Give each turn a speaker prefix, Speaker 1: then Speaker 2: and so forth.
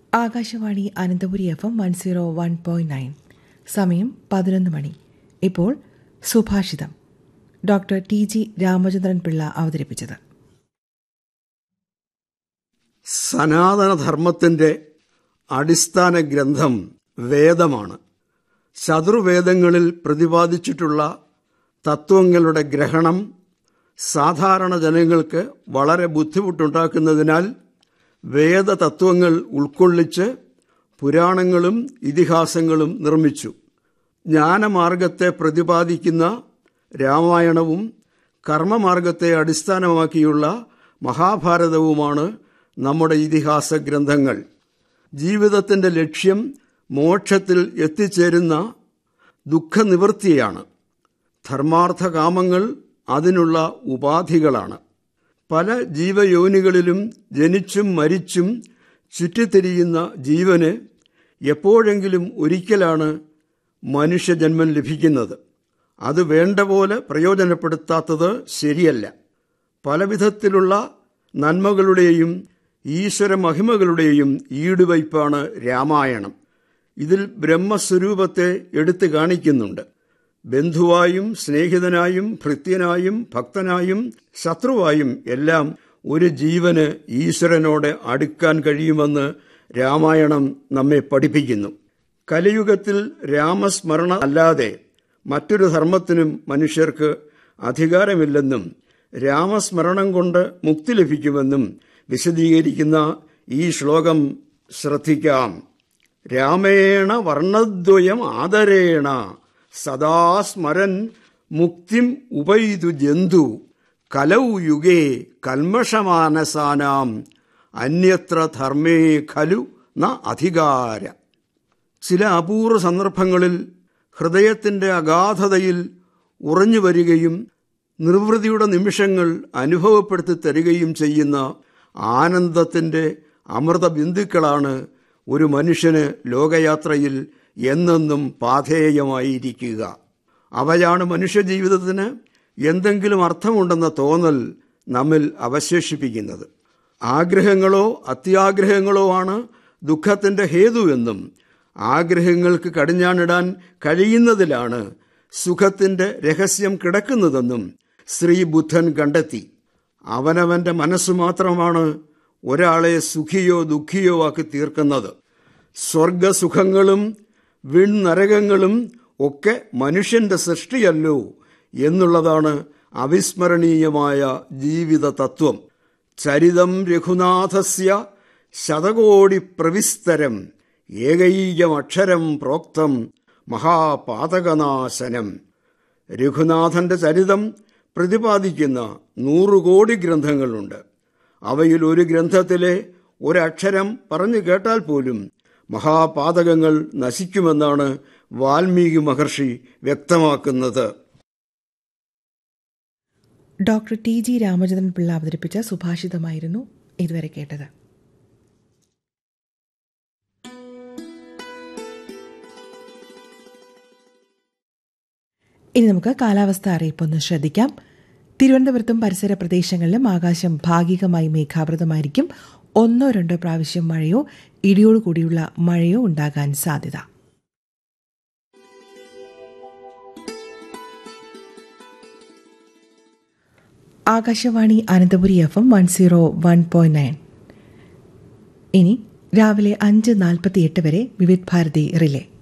Speaker 1: Akashvani Ananthapuri F M one zero one point nine സമയം പതിനൊന്ന് മണി ഇപ്പോൾ സുഭാഷിതം doctor T G Ramachandran Pillai അവതരിപ്പിച്ചത്
Speaker 2: സനാതനധർമ്മത്തിന്റെ അടിസ്ഥാന ഗ്രന്ഥം വേദമാണ് ചതുർവേദങ്ങളിൽ പ്രതിപാദിച്ചിട്ടുള്ള തത്വങ്ങളുടെ ഗ്രഹണം സാധാരണ ജനങ്ങൾക്ക് വളരെ ബുദ്ധിമുട്ടുണ്ടാക്കുന്നതിനാൽ വേദതത്വങ്ങൾ ഉൾക്കൊള്ളിച്ച് പുരാണങ്ങളും ഇതിഹാസങ്ങളും നിർമ്മിച്ചു ജ്ഞാനമാർഗത്തെ പ്രതിപാദിക്കുന്ന രാമായണവും കർമ്മമാർഗത്തെ അടിസ്ഥാനമാക്കിയുള്ള മഹാഭാരതവുമാണ് നമ്മുടെ ഇതിഹാസ ഗ്രന്ഥങ്ങൾ ജീവിതത്തിന്റെ ലക്ഷ്യം മോക്ഷത്തിൽ എത്തിച്ചേരുന്ന ദുഃഖനിവൃത്തിയാണ് ധർമാർത്ഥകാമങ്ങൾ അതിനുള്ള ഉപാധികളാണ് പല ജീവയോനികളിലും ജനിച്ചും മരിച്ചും ചുറ്റിത്തിരിയുന്ന ജീവന് എപ്പോഴെങ്കിലും ഒരിക്കലാണ് മനുഷ്യജന്മം ലഭിക്കുന്നത് അത് വേണ്ട പോലെ പ്രയോജനപ്പെടുത്താത്തത് ശരിയല്ല പലവിധത്തിലുള്ള നന്മകളുടെയും ഈശ്വര മഹിമകളുടെയും ഈടുവയ്പ്പാണ് രാമായണം ഇതിൽ ബ്രഹ്മസ്വരൂപത്തെ എടുത്തു കാണിക്കുന്നുണ്ട് ബന്ധുവായും സ്നേഹിതനായും ഭൃത്യനായും ഭക്തനായും ശത്രുവായും എല്ലാം ഒരു ജീവന് ഈശ്വരനോട് അടുക്കാൻ കഴിയുമെന്ന് രാമായണം നമ്മെ പഠിപ്പിക്കുന്നു കലിയുഗത്തിൽ രാമസ്മരണ അല്ലാതെ മറ്റൊരു ധർമ്മത്തിനും മനുഷ്യർക്ക് അധികാരമില്ലെന്നും രാമസ്മരണം കൊണ്ട് മുക്തി ലഭിക്കുമെന്നും വിശദീകരിക്കുന്ന ഈ ശ്ലോകം ശ്രദ്ധിക്കാം രാമേണ വർണ്ണദ്വയം ആദരേണ സദാ സ്മരൻ മുക്തിം ഉപയിതു ജന്തു കലൗ യുഗേ കൽമഷമാനസാനാം അന്യത്ര ധർമ്മേ ഖലു ന അധികാര ചില അപൂർവ സന്ദർഭങ്ങളിൽ ഹൃദയത്തിന്റെ അഗാധതയിൽ ഉറഞ്ഞു വരികയും നിർവൃതിയുടെ നിമിഷങ്ങൾ അനുഭവപ്പെടുത്തി തരികയും ചെയ്യുന്ന ആനന്ദത്തിന്റെ അമൃത ബിന്ദുക്കളാണ് ഒരു മനുഷ്യന് ലോകയാത്രയിൽ എന്നെന്നും പാധേയമായിരിക്കുക അവയാണ് മനുഷ്യജീവിതത്തിന് എന്തെങ്കിലും അർത്ഥമുണ്ടെന്ന തോന്നൽ നമ്മിൽ അവശേഷിപ്പിക്കുന്നത് ആഗ്രഹങ്ങളോ അത്യാഗ്രഹങ്ങളോ ആണ് ദുഃഖത്തിന്റെ ഹേതുവെന്നും ആഗ്രഹങ്ങൾക്ക് കടിഞ്ഞാണിടാൻ കഴിയുന്നതിലാണ് സുഖത്തിന്റെ രഹസ്യം കിടക്കുന്നതെന്നും ശ്രീ ബുദ്ധൻ കണ്ടെത്തി അവനവന്റെ മനസ്സ് മാത്രമാണ് ഒരാളെ സുഖിയോ ദുഃഖിയോ ആക്കി തീർക്കുന്നത് സ്വർഗസുഖങ്ങളും വിൺനരകങ്ങളും ഒക്കെ മനുഷ്യന്റെ സൃഷ്ടിയല്ലോ എന്നുള്ളതാണ് അവിസ്മരണീയമായ ജീവിത തത്വം ചരിതം രഘുനാഥസ്യ ശതകോടി പ്രവിസ്തരം ഏകൈകമക്ഷരം പ്രോക്തം മഹാപാതകനാശനം രഘുനാഥന്റെ ചരിതം പ്രതിപാദിക്കുന്ന നൂറുകോടി ഗ്രന്ഥങ്ങളുണ്ട് അവയിൽ ഒരു ഗ്രന്ഥത്തിലെ ഒരക്ഷരം പറഞ്ഞു കേട്ടാൽ പോലും മഹാപാതകങ്ങൾ നശിക്കുമെന്നാണ് വാൽമീകി മഹർഷി വ്യക്തമാക്കുന്നത്
Speaker 1: doctor T G Ramachandran Pillai അവതരിപ്പിച്ച സുഭാഷിതമായിരുന്നു ഇതുവരെ കേട്ടത് ഇനി നമുക്ക് കാലാവസ്ഥ അറിയിപ്പൊന്ന് ശ്രദ്ധിക്കാം തിരുവനന്തപുരത്തും പരിസര പ്രദേശങ്ങളിലും ആകാശം ഭാഗികമായി മേഘാവൃതമായിരിക്കും ഒന്നോ രണ്ടോ പ്രാവശ്യം മഴയോ ഇടിയോടുകൂടിയുള്ള മഴയോ ഉണ്ടാകാൻ സാധ്യത Akashvani Ananthapuri F M one zero one point nine ഇനി രാവിലെ അഞ്ച് നാൽപ്പത്തിയെട്ട് വരെ വിവിധ് ഭാരതി റിലേ